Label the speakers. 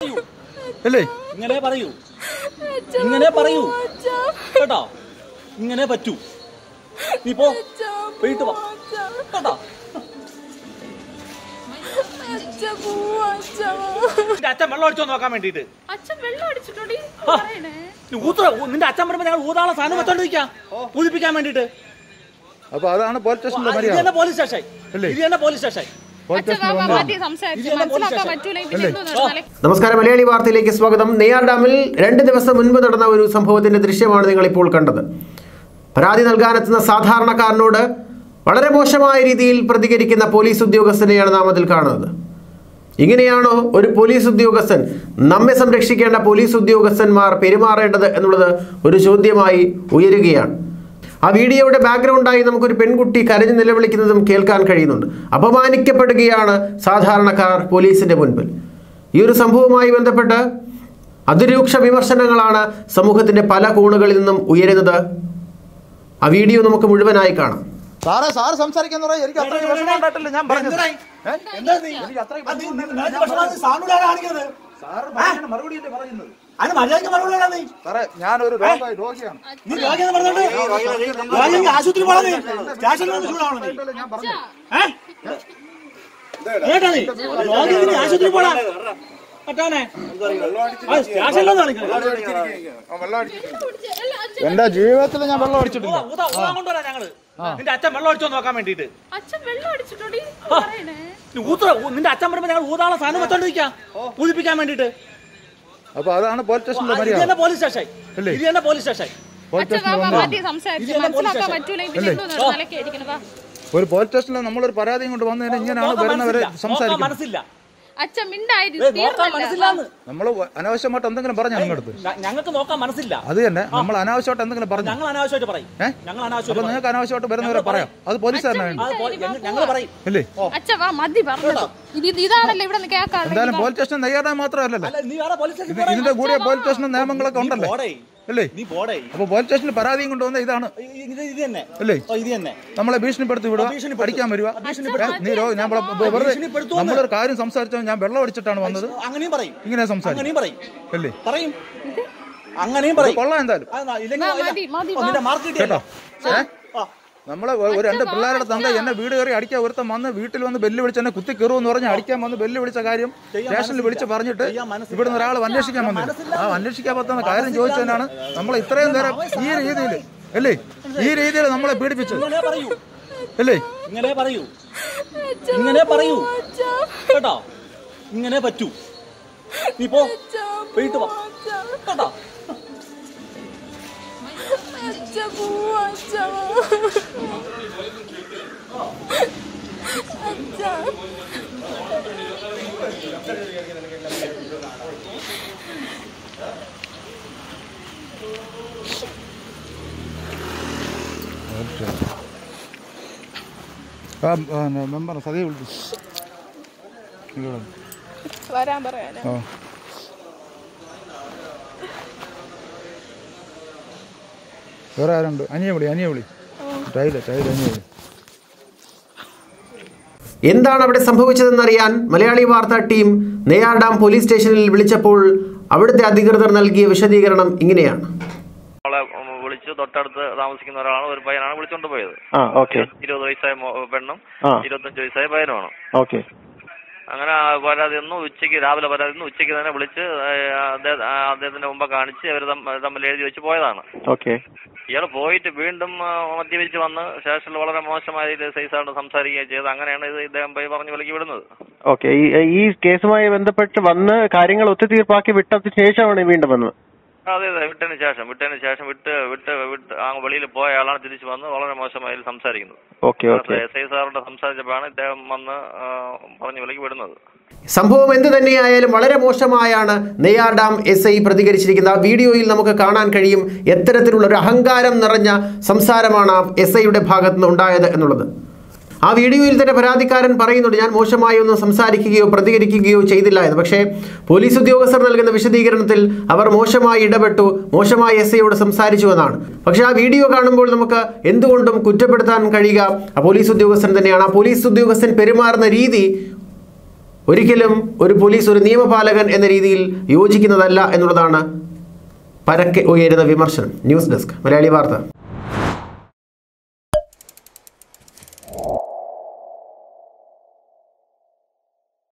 Speaker 1: അല്ലേ
Speaker 2: ഇങ്ങനെ പറയൂ ഇങ്ങനെ പറയൂ കേട്ടോ ഇങ്ങനെ പറ്റൂ നീ പോ വീട്ടു വാ കേട്ടോ നിന്റെ അച്ഛൻ വെള്ളം അടിച്ചോ നോക്കാൻ വേണ്ടിട്ട്
Speaker 3: അച്ഛൻ വെള്ളം അടിച്ചിട്ടോടി പറയണേ
Speaker 2: ഊത്ര നിന്റെ അച്ഛൻ പറയുമ്പോ ഞങ്ങൾ ഊതാളെ സാധനം വെച്ചോണ്ടിരിക്കാം പൂജിപ്പിക്കാൻ വേണ്ടിട്ട്
Speaker 1: അപ്പൊ അതാണ് പോലീസ് സ്റ്റേഷനിലെ
Speaker 2: ഇത്
Speaker 1: മര്യാദ
Speaker 2: തന്നെ പോലീസ് സ്റ്റേഷൻ
Speaker 1: അല്ലേ?
Speaker 2: ഇത് തന്നെ പോലീസ് സ്റ്റേഷൻ
Speaker 1: പോലീസ്
Speaker 3: അച്ഛൻ വാ,
Speaker 1: സ്റ്റേഷനിൽ
Speaker 3: വാ,
Speaker 1: വന്നതാണ്
Speaker 3: മാറ്റി സംസാരിച്ച്
Speaker 2: ഇതിന്റെ പോലീസ്
Speaker 3: മനസ്സിലാക്കാൻ
Speaker 2: സ്റ്റേഷൻ.
Speaker 3: പറ്റൂല പിന്നെ എന്തോ നടന്നാലേ
Speaker 4: നമസ്കാരം മലയാളി വാർത്തയിലേക്ക് സ്വാഗതം നെയ്യാർ ഡാമിൽ രണ്ട് ദിവസം മുൻപ് നടന്ന ഒരു സംഭവത്തിന്റെ ദൃശ്യമാണ് നിങ്ങൾ ഇപ്പോൾ കണ്ടത് പരാതി നൽകാനെത്തുന്ന സാധാരണക്കാരനോട് വളരെ മോശമായ രീതിയിൽ പ്രതികരിക്കുന്ന പോലീസ് ഉദ്യോഗസ്ഥനെയാണ് നാം അതിൽ കാണുന്നത് ഇങ്ങനെയാണോ ഒരു പോലീസ് ഉദ്യോഗസ്ഥൻ നമ്മെ സംരക്ഷിക്കേണ്ട പോലീസ് ഉദ്യോഗസ്ഥന്മാർ പെരുമാറേണ്ടത് എന്നുള്ളത് ഒരു ചോദ്യമായി ഉയരുകയാണ് ആ വീഡിയോയുടെ ബാക്ക്ഗ്രൗണ്ടായി നമുക്കൊരു പെൺകുട്ടി കരഞ്ഞു നിലവിളിക്കുന്നതും കേൾക്കാൻ കഴിയുന്നുണ്ട് അപമാനിക്കപ്പെടുകയാണ് സാധാരണക്കാർ പോലീസിന്റെ മുൻപിൽ ഈ ഒരു സംഭവവുമായി ബന്ധപ്പെട്ട് അതിരൂക്ഷ വിമർശനങ്ങളാണ് സമൂഹത്തിന്റെ പല കോണുകളിൽ നിന്നും ഉയരുന്നത് ആ വീഡിയോ നമുക്ക് മുഴുവനായി കാണാം
Speaker 1: സാറേ സാറ് സംസാരിക്കാൻ പറയാം എനിക്ക് അത്രയും വിഷമം ഉണ്ടായിട്ടില്ല ഞാൻ പറഞ്ഞത് ഏ? എനിക്ക് അത്രയും സാറ് പറയുന്ന മറുപടിയല്ലേ പറയുന്നത്
Speaker 2: അതിന് മര്യാദയ്ക്ക് മറുപടി നീ
Speaker 1: സാറേ ഞാനൊരു രോഗ രോഗിയാണ്
Speaker 2: നീ രോഗിയെന്ന് പറഞ്ഞോണ്ട് രോഗിയെങ്കിൽ ആശുപത്രി പോകണം നീ സ്റ്റേഷനിൽ നിന്ന് ചൂടാവണം നീ
Speaker 1: ഞാൻ പറഞ്ഞു
Speaker 2: ഏ? കേട്ടോ നീ രോഗിയെങ്കിൽ നീ ആശുപത്രി പോടാ പറ്റാനെ ആ, സ്റ്റേഷനിലൊന്നും കളിക്കരുത്.
Speaker 1: വെള്ളം അടിച്ചിട്ടുണ്ട് എന്റെ ജീവിതത്തിൽ ഞാൻ വെള്ളം അടിച്ചിട്ടില്ല
Speaker 2: ഊതാ, ഊതാ, ഊതാൻ കൊണ്ടുവരാം ഞങ്ങള് നിന്റെ അച്ഛൻ വെള്ളം അടിച്ചോ നോക്കാൻ വേണ്ടിട്ട്
Speaker 3: അച്ഛൻ വെള്ളം അടിച്ചിട്ടോടി പറയണേ
Speaker 2: നീ ഊത്ര നിന്റെ അച്ഛൻ പറയുമ്പോ ഞങ്ങൾ ഊതാളെ സാധനം വെച്ചോണ്ടിരിക്കാം പൂജിപ്പിക്കാൻ വേണ്ടിട്ട്
Speaker 1: അപ്പൊ അതാണ് പോലീസ് സ്റ്റേഷനിലെ
Speaker 2: ഇത്
Speaker 1: മര്യാദ
Speaker 2: തന്നെ പോലീസ് സ്റ്റേഷൻ
Speaker 1: അല്ലേ?
Speaker 2: ഇത് തന്നെ പോലീസ് സ്റ്റേഷൻ
Speaker 1: പോലീസ്
Speaker 3: അച്ഛൻ വാ,
Speaker 1: സ്റ്റേഷനിൽ
Speaker 3: വാ,
Speaker 1: വന്നതാണ്
Speaker 3: മാറ്റി സംസാരിച്ച്
Speaker 2: ഇതിന്റെ
Speaker 3: മനസ്സിലാക്കാൻ
Speaker 2: പോലീസ്
Speaker 3: പറ്റൂല പിന്നെ എന്തോ നടന്നാലേ ഇരിക്കണ വാ
Speaker 1: ഒരു പോലീസ് സ്റ്റേഷനിൽ നമ്മളൊരു പരാതിയും കൊണ്ട് വന്നതിന് ഇങ്ങനെയാണ്
Speaker 2: നോക്കാൻ
Speaker 1: വരുന്നവരെ
Speaker 2: മനസ്സില്ല. നോക്കാൻ
Speaker 1: സംസാരിക്കുന്നത്
Speaker 2: മനസ്സില്ല
Speaker 3: അച്ഛൻ മിണ്ടായി
Speaker 2: ഏ, നോക്കാൻ മനസ്സില്ലാന്ന്
Speaker 1: നമ്മൾ അനാവശ്യമായിട്ട് എന്തെങ്കിലും പറഞ്ഞു നിങ്ങളുടെ അടുത്ത്
Speaker 2: ഞ- ഞങ്ങൾക്ക് നോക്കാൻ മനസ്സില്ല
Speaker 1: അത് തന്നെ നമ്മൾ അനാവശ്യമായിട്ട് എന്തെങ്കിലും പറഞ്ഞു
Speaker 2: ഞങ്ങൾ അനാവശ്യമായിട്ട് പറയും
Speaker 1: ഏ?
Speaker 2: ഞങ്ങൾ
Speaker 1: അപ്പൊ
Speaker 2: അനാവശ്യമായിട്ട് പറയും.
Speaker 1: നിങ്ങൾക്ക് അനാവശ്യമായിട്ട് വരുന്നവരെ പറയാം അത് പോലീസുകാരനാണ് വേണ്ടി
Speaker 2: അത് പോ- ഞങ്ങൾ- ഞങ്ങൾ പറയും
Speaker 1: അല്ലേ
Speaker 3: അച്ഛൻ വാ മതി പറഞ്ഞോ ഇത് ഇത് ഇതാണല്ലോ ഇവിടെ നിന്ന് കേൾക്കാറുണ്ട്
Speaker 1: എന്തായാലും പോലീസ് സ്റ്റേഷൻ നെയ്യാറാൻ മാത്രമല്ലല്ലോ
Speaker 2: അല്ല നീ വേറെ പോലീസ് സ്റ്റേഷനിൽ
Speaker 1: ഇത് ഇതിന്റെ കൂടെ പോലീസ് സ്റ്റേഷൻ നിയമങ്ങളൊക്കെ
Speaker 2: നീ
Speaker 1: ഉണ്ടല്ലേ
Speaker 2: പോടേ
Speaker 1: അല്ലേ
Speaker 2: നീ പോടേ
Speaker 1: അപ്പൊ പോലീസ് സ്റ്റേഷനിൽ പരാതിയും കൊണ്ടുവന്ന ഇതാണ്
Speaker 2: ഇ- ഇത് ഇത് തന്നെ
Speaker 1: അല്ലേ
Speaker 2: ഓ, ഇത് തന്നെ
Speaker 1: നമ്മളെ ഭീഷണിപ്പെടുത്തി വിടുക
Speaker 2: ഭീഷണിപ്പെടുത്തും.
Speaker 1: അടിക്കാൻ വരിക
Speaker 2: ഭീഷണിപ്പെടുത്തും.
Speaker 1: നീ രോ- ഞാൻ ഇവിടെ വെറുതെ
Speaker 2: ഭീഷണിപ്പെടുത്തുമെന്ന്.
Speaker 1: നമ്മളൊരു കാര്യം സംസാരിച്ചോ ഞാൻ വെള്ളം അടിച്ചിട്ടാണ് വന്നത്
Speaker 2: അങ്ങനെയും പറയും
Speaker 1: ഇങ്ങനെ സംസാരിക്കും
Speaker 2: അങ്ങനെയും പറയും
Speaker 1: അല്ലേ
Speaker 2: പറയും അങ്ങനെയും
Speaker 1: അത്
Speaker 2: പറയും
Speaker 1: കൊള്ളാം എന്തായാലും
Speaker 2: ആ, ന- ഇല്ലെങ്കിൽ
Speaker 3: ആ,
Speaker 2: ഇല്ല.
Speaker 3: മതി, മതി,
Speaker 2: ഓ, നിന്റെ മാർക്ക്
Speaker 1: കേട്ടോ
Speaker 2: കിട്ടിയല്ലോ
Speaker 1: ഏ നമ്മളെ ഒ- ഒരു രണ്ട് പിള്ളേരുടെ തന്ത എന്നെ വീട് കയറി അടിക്കാൻ ഒരുത്തം വന്ന് വീട്ടിൽ വന്ന് ബെല്ല് വിളിച്ച് എന്നെ കുത്തി കയറുമെന്ന് പറഞ്ഞ് അടിക്കാൻ വന്ന് ബെല്ല് വിളിച്ച കാര്യം സ്റ്റേഷനിൽ വിളിച്ച് പറഞ്ഞിട്ട്
Speaker 2: ചെയ്യാൻ മനസ്സില്ല.
Speaker 1: ഇവിടുന്ന് ഒരാൾ അന്വേഷിക്കാൻ വന്നില്ല ആ അന്വേഷിക്കാൻ പറ്റുന്ന കാര്യം ചോദിച്ചതിനാണ് നമ്മൾ ഇത്രയും നേരം ഈ രീതിയിൽ അല്ലേ ഈ രീതിയിൽ നമ്മളെ പീഡിപ്പിച്ചത്
Speaker 2: ഇങ്ങനെ പറയൂ
Speaker 1: അല്ലേ
Speaker 2: ഇങ്ങനെ പറയൂ ഇങ്ങനെ പറയൂ കേട്ടോ ഇങ്ങനെ പറ്റൂ നീ പോ വീട്ടു വാ കേട്ടോ
Speaker 1: മെമ്പർ സതിയെ വിളിച്ചു
Speaker 3: വരാൻ പറയാനാ
Speaker 1: ആ വേറെ ആരുണ്ട് അനിയെ വിളി അനിയെ വിളി ടൈല് ടൈല് അനിയെ വിളി
Speaker 4: എന്താണ് അവിടെ സംഭവിച്ചതെന്നറിയാൻ മലയാളി വാർത്താ ടീം നെയ്യാർ ഡാം പോലീസ് സ്റ്റേഷനിൽ വിളിച്ചപ്പോൾ അവിടുത്തെ അധികൃതർ നൽകിയ വിശദീകരണം ഇങ്ങനെയാണ്
Speaker 5: അവളെ ഉം, വിളിച്ചു തൊട്ടടുത്ത് താമസിക്കുന്ന ഒരാളാണ് ഒരു പയ്യനാണ് വിളിച്ചോണ്ട് പോയത്
Speaker 6: ആ ഓക്കെ
Speaker 5: ഇരുപത് വയസ്സായ മോ- പെണ്ണും
Speaker 6: ആ
Speaker 5: ഇരുപത്തഞ്ച് വയസ്സായ പയ്യനുമാണ്
Speaker 6: ഓക്കെ
Speaker 5: അങ്ങനെ ആ പരാതി ഒന്ന് ഉച്ചയ്ക്ക് രാവിലെ പരാതി ഒന്ന് ഉച്ചയ്ക്ക് തന്നെ വിളിച്ച് ഏഹ്, അദ്ദേഹ- ആ, അദ്ദേഹത്തിന്റെ മുമ്പ് കാണിച്ച് അവർ തമ്മിൽ എഴുതി വെച്ച് പോയതാണ്
Speaker 6: ഓക്കെ
Speaker 5: ഇയാൾ പോയിട്ട് വീണ്ടും ആ, മദ്യപിച്ച് വന്ന് സ്റ്റേഷനിൽ വളരെ മോശമായ രീതിയിൽ സൈസായിട്ട് സംസാരിക്കുകയും ചെയ്ത് അങ്ങനെയാണ് ഇത് ഇദ്ദേഹം പോയി പറഞ്ഞു വിലക്കി വിടുന്നത്
Speaker 6: ഓക്കെ ഈ ഈ കേസുമായി ബന്ധപ്പെട്ട് വന്ന് കാര്യങ്ങൾ ഒത്തുതീർപ്പാക്കി വിട്ടതിന് ശേഷമാണ് വീണ്ടും വന്നത്
Speaker 5: അതെ അതെ വിട്ടതിന് ശേഷം വിട്ടതിന് ശേഷം വിട്ട് വിട്ട് വിട്ട് ആ വെളിയിൽ പോയ ആളാണ് തിരിച്ചു വന്ന് വളരെ മോശമായി ഇതിൽ സംസാരിക്കുന്നത്
Speaker 6: ഓക്കെ ഓക്കെ
Speaker 5: എസ് ഐ സാറിന്റെ സംസാരിച്ചപ്പോഴാണ് ഇദ്ദേഹം വന്ന് ആ, പറഞ്ഞു വിലക്കി വിടുന്നത്
Speaker 4: സംഭവം എന്ത് തന്നെയായാലും വളരെ മോശമായാണ് നെയ്യാർ ഡാം എസ് ഐ പ്രതികരിച്ചിരിക്കുന്നത് ആ വീഡിയോയിൽ നമുക്ക് കാണാൻ കഴിയും എത്തരത്തിലുള്ള ഒരു അഹങ്കാരം നിറഞ്ഞ സംസാരമാണ് എസ് ഐയുടെ ഭാഗത്തു നിന്ന് ഉണ്ടായത് എന്നുള്ളത് ആ വീഡിയോയിൽ തന്നെ പരാതിക്കാരൻ പറയുന്നുണ്ട് ഞാൻ മോശമായി ഒന്നും സംസാരിക്കുകയോ പ്രതികരിക്കുകയോ ചെയ്തില്ല എന്ന് പക്ഷേ പോലീസ് ഉദ്യോഗസ്ഥർ നൽകുന്ന വിശദീകരണത്തിൽ അവർ മോശമായി ഇടപെട്ടു മോശമായി എസ് ഐയോട് സംസാരിച്ചു എന്നാണ് പക്ഷേ ആ വീഡിയോ കാണുമ്പോൾ നമുക്ക് എന്തുകൊണ്ടും കുറ്റപ്പെടുത്താൻ കഴിയുക ആ പോലീസ് ഉദ്യോഗസ്ഥൻ തന്നെയാണ് ആ പോലീസ് ഉദ്യോഗസ്ഥൻ പെരുമാറുന്ന രീതി ഒരിക്കലും ഒരു പോലീസ് ഒരു നിയമപാലകൻ എന്ന രീതിയിൽ യോജിക്കുന്നതല്ല എന്നുള്ളതാണ് പരക്കെ ഉയരുന്ന വിമർശനം ന്യൂസ് ഡെസ്ക് മലയാളി വാർത്ത